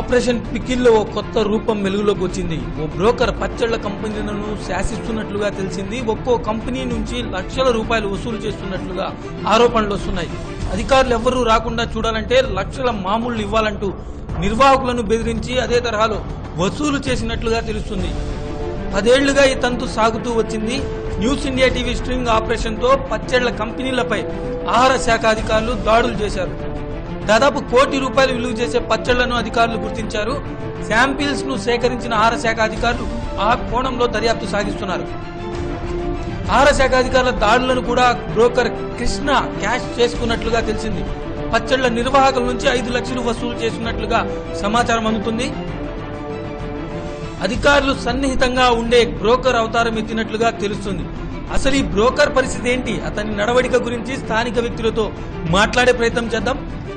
Operation పికిల్లో ఓ కొత్త రూపం వెలుగులోకి వచ్చింది ఓ బ్రోకర్ పచ్చళ్ల కంపెనీలను శాసిస్తున్నట్లుగా తెలిసింది ఒక్కో కంపెనీ నుంచి లక్షల రూపాయలు వసూలు చేస్తున్నట్లుగా ఆరోపణలు వస్తున్నాయి అధికారులు ఎవ్వరూ రాకుండా చూడాలంటే లక్షల మామూళ్లు ఇవ్వాలంటూ నిర్వాహకులను బెదిరించి అదే తరహాలో వసూలు చేసినట్లుగా తెలుస్తుంది పదేళ్లుగా ఈ తంతు సాగుతూ వచ్చింది news India TV string operation తో పచ్చెళ్ల కంపెనీలపై ఆహార శాఖ అధికారులు దాడులు చేశారు దాదాపు కోటి రూపాయలు విలువ చేసే పచ్చళ్లను అధికారులు గుర్తించారు శాంపిల్స్ ను సేకరించిన ఆహార శాఖ అధికారులు ఆ కోణంలో దర్యాప్తు సాగిస్తున్నారు ఆహార శాఖ అధికారుల దాడులను కూడా బ్రోకర్ కృష్ణ క్యాష్ చేసుకున్నట్లుగా తెలిసింది పచ్చళ్ల నిర్వాహకుల నుంచి ఐదు లక్షలు వసూలు చేస్తున్నట్లుగా సమాచారం అందుతుంది అధికారులు సన్నిహితంగా ఉండే బ్రోకర్ అవతారం ఎత్తినట్లుగా తెలుస్తుంది అసలు ఈ బ్రోకర్ పరిస్థితి ఏంటి అతని నడవడిక గురించి స్థానిక వ్యక్తులతో మాట్లాడే ప్రయత్నం చేద్దాం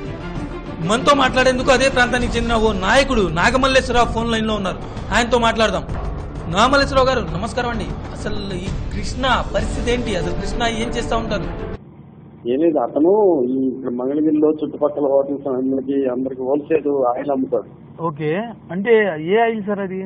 మనతో మాట్లాడేందుకు అదే ప్రాంతానికి చెందిన ఓ నాయకుడు నాగమల్లేశ్వరరావు ఫోన్ లైన్ లో ఉన్నారు ఆయనతో మాట్లాడదాం నాగమల్లేశ్వరరావు గారు నమస్కారం అండి అసలు ఈ కృష్ణ పరిస్థితి ఏంటి అసలు కృష్ణ ఏం చేస్తా ఉంటారు ఏం లేదు అతను ఈ ఇక్కడ మంగళగిరిలో చుట్టుపక్కల హోటల్స్ అందరికి అందరికి హోల్సేల్ ఆయిల్ అమ్ముతాడు ఓకే అంటే ఏ ఆయిల్ సార్ అది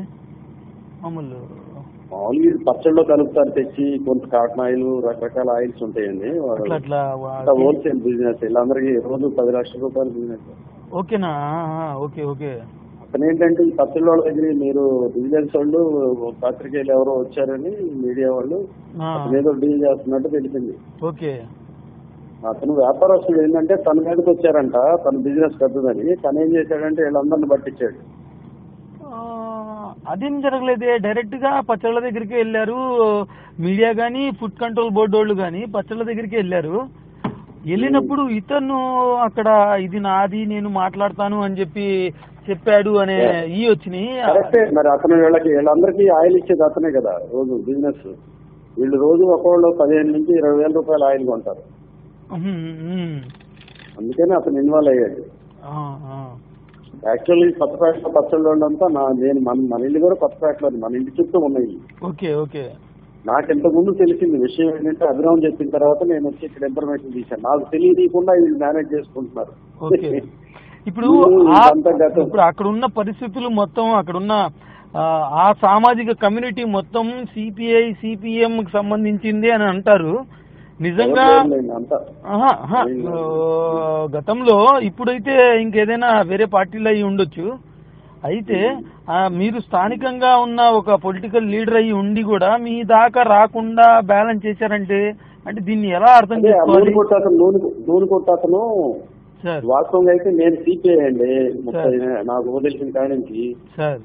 మామూలు మామూలుగా ఇది పచ్చళ్ళలో కలుపుతారు తెచ్చి కొంత కాటన్ ఆయిల్ రకరకాల ఆయిల్స్ ఉంటాయండి అట్లా అట్లా వా- హోల్సేల్ బిజినెస్ వీళ్ళందరికీ రోజు పది లక్షల రూపాయల బిజినెస్ ఓకేనా ఆ, ఆ, ఓకే ఓకే అతను ఏంటంటే ఈ పచ్చళ్ళ వాళ్ళ దగ్గర మీరు విజిలెన్స్ వాళ్ళు పత్రికలు ఎవరో వచ్చారని మీడియా వాళ్ళు ఆ, అతను ఏదో డీల్ చేస్తున్నట్టు తెలిసింది ఓకే అతను వ్యాపారస్తుడు ఏంటంటే తన మీదకి వచ్చారంట తన బిజినెస్ పెద్దదని తను ఏం చేశాడంటే వీళ్ళందరిని పట్టించాడు ఆ, అదేం జరగలేదే డైరెక్ట్ గా పచ్చళ్ళ దగ్గరికి వెళ్ళారు మీడియా గానీ ఫుడ్ కంట్రోల్ బోర్డు వాళ్ళు గానీ పచ్చళ్ళ దగ్గరికి వెళ్ళారు వెళ్ళినప్పుడు ఇతను అక్కడ ఇది నాది నేను మాట్లాడతాను అని చెప్పి చెప్పాడు అనే ఈ వచ్చినాయి కరెక్టే మరి అతను వీళ్ళకి వీళ్ళందరికీ ఆయిల్ ఇచ్చేది అతనే కదా రోజు బిజినెస్ వీళ్ళు రోజు ఒక్కొక్కళ్ళు పదిహేను నుంచి ఇరవై వేల రూపాయల ఆయిల్ కొంటారు ఉహుం, ఉహుం. అందుకని అతను ఇన్వాల్వ్ అయ్యాడు ఆ, ఆ. యాక్చువల్లీ కొత్తపేటలో పచ్చళ్ళు అంతా నా నేను మన మన ఇల్లు కూడా కొత్తపేటలో మన ఇంటి చుట్టూ ఉన్నాయి ఓకే ఓకే నాకు ఇంతకు ముందు తెలిసింది విషయం ఏంటంటే అభిరామ్ చెప్పిన తర్వాత నేను వచ్చి ఇక్కడ ఇన్ఫర్మేషన్ తీశాను నాకు తెలియకుండా వీళ్ళు మేనేజ్ చేసుకుంటున్నారు ఓకే ఇప్పుడు వీళ్ళు ఆ- ఇదంతా గతం. ఇప్పుడు అక్కడ ఉన్న పరిస్థితులు మొత్తం అక్కడ ఉన్న ఆ, ఆ సామాజిక కమ్యూనిటీ మొత్తం సిపిఐ సిపిఎం కి సంబంధించింది అని అంటారు నిజంగా ఎవరిలేదులేండి, అంతా ఆహా, ఆహా. ఆ, గతంలో ఇప్పుడైతే ఇంకేదైనా వేరే పార్టీలు అయి ఉండొచ్చు అయితే ఆ, మీరు స్థానికంగా ఉన్న ఒక పొలిటికల్ లీడర్ అయి ఉండి కూడా మీ దాకా రాకుండా బ్యాలెన్స్ చేశారంటే అంటే దీన్ని ఎలా అర్థం అదే ఆ నూనె చేసుకోవాలి కొట్టు అతను నూనె నూనె కొట్టు అతను సార్ వాస్తవంగా అయితే నేను సిపిఐ అండి ముప్పై నాకు తెలిసిన కాడి నుంచి సార్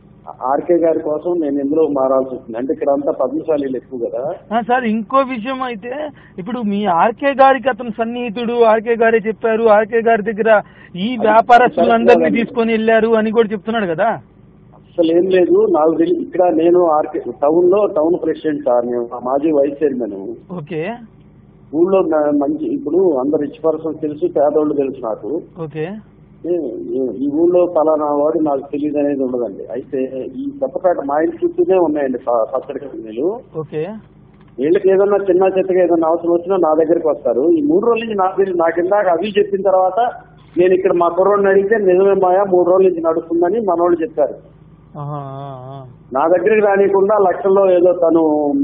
ఆర్కే గారి కోసం నేను ఎందులో మారాల్సి వస్తుంది అంటే ఇక్కడ అంతా పద్మశాలీలు ఎక్కువ కదా ఆ, సార్ ఇంకో విషయం అయితే ఇప్పుడు మీ ఆర్కే గారికి అతను సన్నిహితుడు ఆర్కే గారే చెప్పారు ఆర్కే గారి దగ్గర ఈ వ్యాపారస్తులందరినీ తీసుకొని వెళ్ళారు అని కూడా చెప్తున్నాడు కదా అసలు ఏం లేదు నాకు తెలియదు ఇక్కడ నేను ఆర్కే టౌన్ లో టౌన్ ప్రెసిడెంట్ సార్ నేను ఆ మాజీ వైస్ చైర్మన్ ఓకే ఊళ్ళో నా- మంచి ఇప్పుడు అందరు రిచ్ పర్సన్స్ తెలుసు పేదోళ్ళు తెలుసు నాకు ఓకే ఏ- ఏ- ఈ ఊళ్ళో పలానా వాడు నాకు తెలియదు అనేది ఉండదండి అయితే ఈ కొత్తపేట మా ఇంటి చుట్టూనే ఉన్నాయండి ప- పచ్చడి కంపెనీలు ఓకే వీళ్ళకి ఏదన్నా చిన్న చెత్తగా ఏదన్నా అవసరం వచ్చినా నా దగ్గరికి వస్తారు ఈ మూడు రోజుల నుంచి నాకు తెలియదు నాకు ఇందాక అవి చెప్పిన తర్వాత నేను ఇక్కడ మా కుర్రోడిని అడిగితే నిజమే మాయా మూడు రోజుల నుంచి నడుస్తుందని మనోళ్ళు చెప్పారు ఆహా, ఆ, ఆ. నా దగ్గరికి రానియకుండా లక్షల్లో ఏదో తను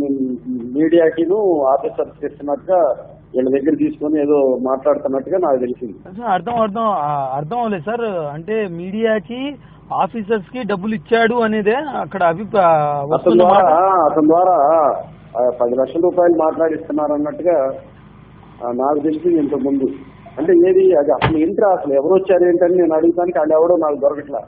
మీడియాకిను ఆఫీసర్స్ ఇస్తున్నట్టుగా వీళ్ళ దగ్గర తీసుకొని ఏదో మాట్లాడుతున్నట్టుగా నాకు తెలిసింది అసలు అర్థం అర్థం ఆ, అర్థం అవ్వలేదు సార్ అంటే మీడియాకి ఆఫీసర్స్ కి డబ్బులు ఇచ్చాడు అనేదే అక్కడ అభి ఆ, అతని వస్తున్న ద్వారా మాట. అతని ద్వారా ఆ, పది లక్షల రూపాయలు మాట్లాడిస్తున్నారు అన్నట్టుగా ఆ, నాకు తెలిసింది ఇంతకు ముందు అంటే ఏది అది అసలు ఏంట్రా అసలు ఎవరు వచ్చారు ఏంటని నేను అడుగుతానికి వాళ్ళు ఎవడో నాకు దొరకట్లా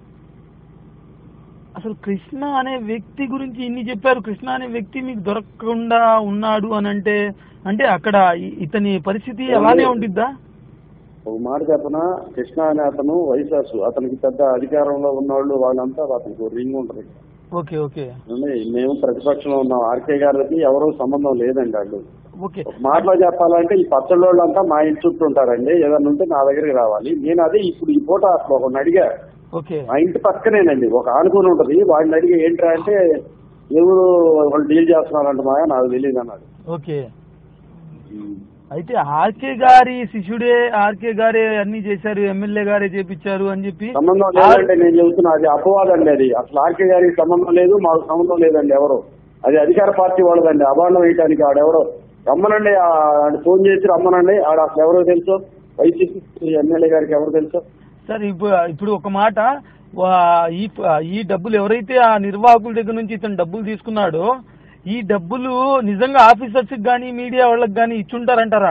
అసలు కృష్ణ అనే వ్యక్తి గురించి ఇన్ని చెప్పారు కృష్ణ అనే వ్యక్తి మీకు దొరకకుండా ఉన్నాడు అని అంటే అంటే అక్కడ ఇ- ఇతని పరిస్థితి అలానే ఉండిద్దా ఒక మాట చెప్పన కృష్ణ అనే అతను వైశాసు అతనికి పెద్ద అధికారంలో ఉన్నవాళ్ళు వాళ్ళంతా అతనికి ఒక రింగ్ ఉంటుంది ఓకే ఓకే ఏమండి? మేము ప్రతిపక్షంలో ఉన్నాం ఆర్కే గారికి ఎవరో సంబంధం లేదండి వాళ్ళు ఓకే ఒక మాటలో చెప్పాలంటే ఈ పచ్చళ్ళ వాళ్ళంతా మా ఇంటి చుట్టూ ఉంటారండి ఏదన్నా ఉంటే నా దగ్గరికి రావాలి నేను అదే ఇప్పుడు ఈ పూట అసలు ఒకరిని అడిగా ఓకే మా ఇంటి పక్కనేనండి ఒక ఆనుకుని ఉంటది వాడిని అడిగి ఏంట్రా అంటే ఎవరు వాళ్ళు డీల్ చేస్తున్నారంట మాయా నాకు తెలియదు అన్నాడు ఓకే అయితే ఆర్కే గారి శిష్యుడే ఆర్కే గారే అన్ని చేశారు ఎమ్మెల్యే గారే చేపించారు అని చెప్పి సంబంధం లేదంటే నేను చెబుతున్నా అది అపవాదండి అది అసలు ఆర్కే గారికి సంబంధం లేదు మాకు సంబంధం లేదండి ఎవరు అది అధికార పార్టీ వాళ్ళదండి అభాండం వేయటానికి ఆడెవరో రమ్మనండి ఆ- ఆడ ఫోన్ చేసి రమ్మనండి ఆడ అసలు ఎవరో తెలుసు వైసీపీ ఎమ్మెల్యే గారికి ఎవరు తెలుసు సార్ ఇప్పుడు ఇప్పుడు ఒక మాట వా- ఈ ఈ డబ్బులు ఎవరైతే ఆ నిర్వాహకుల దగ్గర నుంచి ఇతను డబ్బులు తీసుకున్నాడో ఈ డబ్బులు నిజంగా ఆఫీసర్స్ కానీ మీడియా వాళ్ళకి కానీ ఇచ్చుంటారంటారా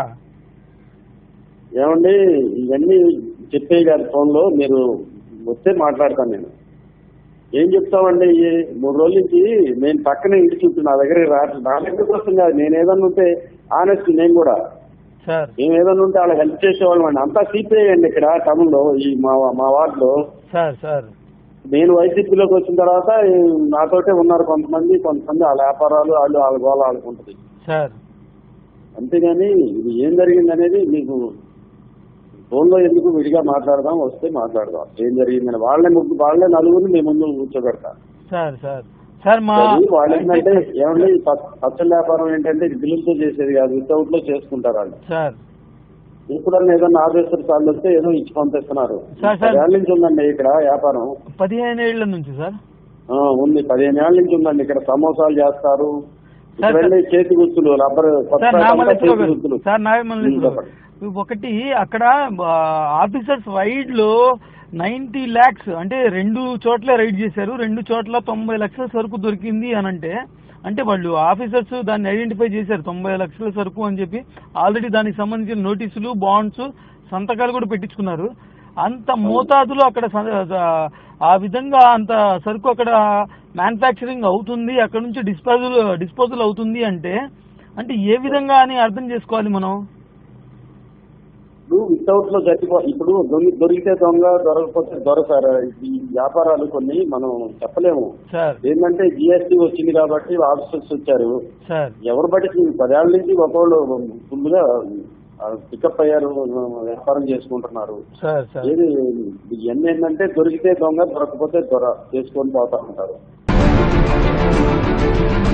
ఏమండి ఇవన్నీ చెప్పే గారి ఫోన్ లో మీరు వస్తే మాట్లాడతాను నేను ఏం చెప్తామండి ఈ మూడు రోజుల నుంచి నేను పక్కనే ఇంటి చుట్టూ నా దగ్గర రా నా దగ్గర కోసం కాదు నేను ఏదన్నా ఉంటే ఆనెస్ట్ నేను కూడా సార్ మేము ఏదన్నా ఉంటే వాళ్ళకి హెల్ప్ చేసేవాళ్ళం అండి అంతా సిపిఐ అండి ఇక్కడ టౌన్లో ఈ మా మా వార్డులో సార్ సార్ నేను వైసీపీలోకి వచ్చిన తర్వాత ఈ నాతోటే ఉన్నారు కొంతమంది కొంతమంది వాళ్ళ వ్యాపారాలు వాళ్ళు వాళ్ళ గోళ ఆడుకుంటుంది సార్ అంతేగాని ఇది ఏం జరిగింది అనేది మీకు ఫోన్లో ఎందుకు విడిగా మాట్లాడదాం వస్తే మాట్లాడదాం ఏం జరిగిందని వాళ్ళే ముగ్గురు వాళ్ళే నలుగురిని మేము ముందు కూర్చోబెడతాం సార్ సార్ సార్ మా అది వాళ్ళు ఏంటంటే ఏమండి ప- పచ్చళ్ళ వ్యాపారం ఏంటంటే ఇది బిల్లులతో చేసేది కాదు వితౌట్ లో చేసుకుంటారు వాళ్ళు సార్ ఎప్పుడన్నా ఏదన్నా ఆఫీసర్ సార్లు వస్తే ఏదో ఇచ్చి పంపిస్తున్నారు సార్, సార్. పదేళ్ళ నుంచి ఉందండి ఇక్కడ వ్యాపారం పదిహేను ఏళ్ల నుంచి సార్ ఆ, ఉంది పదిహేను ఏళ్ళ నుంచి ఉందండి ఇక్కడ సమోసాలు చేస్తారు సార్, ఇక్కడ చేతి గుర్తులు రబ్బర్ కొత్త సార్ అంతా నాగమల్లేశ్వరరావు చేతి గారు గుర్తులు సార్ నాగమల్లేశ్వరరావు చెప్పండి. గారు ఒకటి అక్కడ ఆఫీసర్స్ వైడ్ లో నైన్టీ ల్యాక్స్ అంటే రెండు చోట్ల రైడ్ చేశారు రెండు చోట్ల తొంభై లక్షల సరుకు దొరికింది అని అంటే అంటే వాళ్ళు ఆఫీసర్స్ దాన్ని ఐడెంటిఫై చేశారు తొంభై లక్షల సరుకు అని చెప్పి ఆల్రెడీ దానికి సంబంధించిన నోటీసులు బాండ్స్ సంతకాలు కూడా పెట్టించుకున్నారు అంత మోతాదులో అక్కడ స- ఆ విధంగా అంత సరుకు అక్కడ మ్యానుఫ్యాక్చరింగ్ అవుతుంది అక్కడ నుంచి డిస్పోజల్ డిస్పోజల్ అవుతుంది అంటే అంటే ఏ విధంగా అని అర్థం చేసుకోవాలి మనం ఇప్పుడు వితౌట్ లో జరిగిపో ఇప్పుడు దొంగ- దొరికితే దొంగ దొరకకపోతే దొర సార్ ఈ వ్యాపారాలు కొన్ని మనం చెప్పలేము సార్ ఏంటంటే జిఎస్టీ వచ్చింది కాబట్టి ఆఫీసర్స్ వచ్చారు సార్ ఎవరు బట్టి పదేళ్ల నుంచి ఒకళ్ళు ఫుల్ గా పికప్ అయ్యారు వ్యాపారం చేసుకుంటున్నారు సార్ సార్ ఏది ఇవన్నీ ఏంటంటే దొరికితే దొంగ దొరకకపోతే దొర చేసుకొని పోతా ఉంటారు